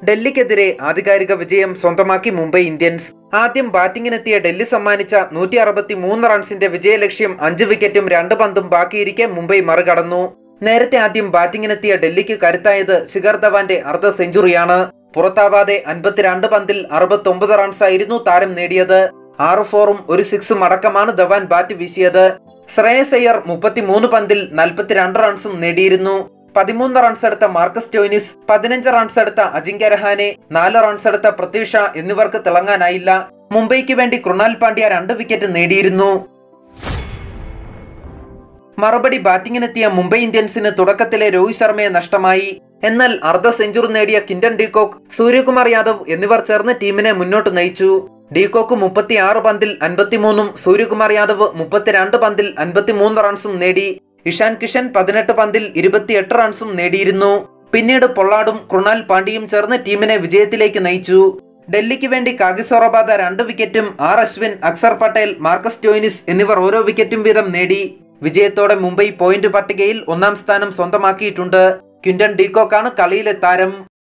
ഡൽഹിക്കെതിരെ ആധികാരിക വിജയം സ്വന്തമാക്കി മുംബൈ ഇന്ത്യൻസ് ആദ്യം ബാറ്റിംഗിനെത്തിയ ഡൽഹി സമ്മാനിച്ച നൂറ്റി അറുപത്തി മൂന്ന് റൺസിന്റെ വിജയലക്ഷ്യം അഞ്ച് വിക്കറ്റും രണ്ട് പന്തും ബാക്കിയിരിക്കെ മുംബൈ മറികടന്നു നേരത്തെ ആദ്യം ബാറ്റിംഗിനെത്തിയ ഡൽഹിക്ക് കരുത്തായത് ശിഖർ ധവാന്റെ അർദ്ധ സെഞ്ചുറിയാണ് പുറത്താവാതെ അൻപത്തിരണ്ട് പന്തിൽ അറുപത്തൊമ്പത് റൺസായിരുന്നു താരം നേടിയത് ആറ് ഫോറും ഒരു സിക്സും അടക്കമാണ് ധവാൻ ബാറ്റ് വീശിയത് ശ്രേയസ് അയ്യർ മുപ്പത്തിമൂന്ന് പന്തിൽ നാൽപ്പത്തിരണ്ട് റൺസും നേടിയിരുന്നു പതിമൂന്ന് റൺസ് എടുത്ത മാർക്കസ് ടോയിനിസ് പതിനഞ്ച് റൺസ് എടുത്ത അജിങ്ക്യ രഹാനെ നാല് റൺസ് എടുത്ത പൃഥ്വി ഷാ എന്നിവർക്ക് തിളങ്ങാനായില്ല മുംബൈക്ക് വേണ്ടി കൃണാൽ പാണ്ഡ്യ രണ്ട് വിക്കറ്റ് നേടിയിരുന്നു മറുപടി ബാറ്റിംഗിനെത്തിയ മുംബൈ ഇന്ത്യൻസിന് തുടക്കത്തിലെ രോഹിത് ശർമ്മയെ നഷ്ടമായി എന്നാൽ അർദ്ധ സെഞ്ചുറി നേടിയ കിൻഡൻ ഡീകോക്ക് സൂര്യകുമാർ യാദവ് എന്നിവർ ചേർന്ന് ടീമിനെ മുന്നോട്ട് നയിച്ചു ഡീകോക്ക് മുപ്പത്തിയാറ് പന്തിൽ അൻപത്തിമൂന്നും സൂര്യകുമാർ യാദവ് മുപ്പത്തിരണ്ട് പന്തിൽ അൻപത്തിമൂന്ന് റൺസും നേടി ഇഷാൻ കിഷൻ പതിനെട്ട് പന്തിൽ ഇരുപത്തിയെട്ട് റൺസും നേടിയിരുന്നു പിന്നീട് പൊള്ളാടും കൃണാൽ പാണ്ഡ്യയും ചേർന്ന് ടീമിനെ വിജയത്തിലേക്ക് നയിച്ചു ഡൽഹിക്ക് വേണ്ടി കാഗിസോറബാദ രണ്ട് വിക്കറ്റും R Ashwin Axar Patel Marcus Stoinis എന്നിവർ ഓരോ വിക്കറ്റും വീതം നേടി വിജയത്തോടെ മുംബൈ പോയിന്റ് പട്ടികയിൽ ഒന്നാം സ്ഥാനം സ്വന്തമാക്കിയിട്ടുണ്ട് ക്വിന്റൺ ഡീകോക്കാണ് കളിയിലെ താരം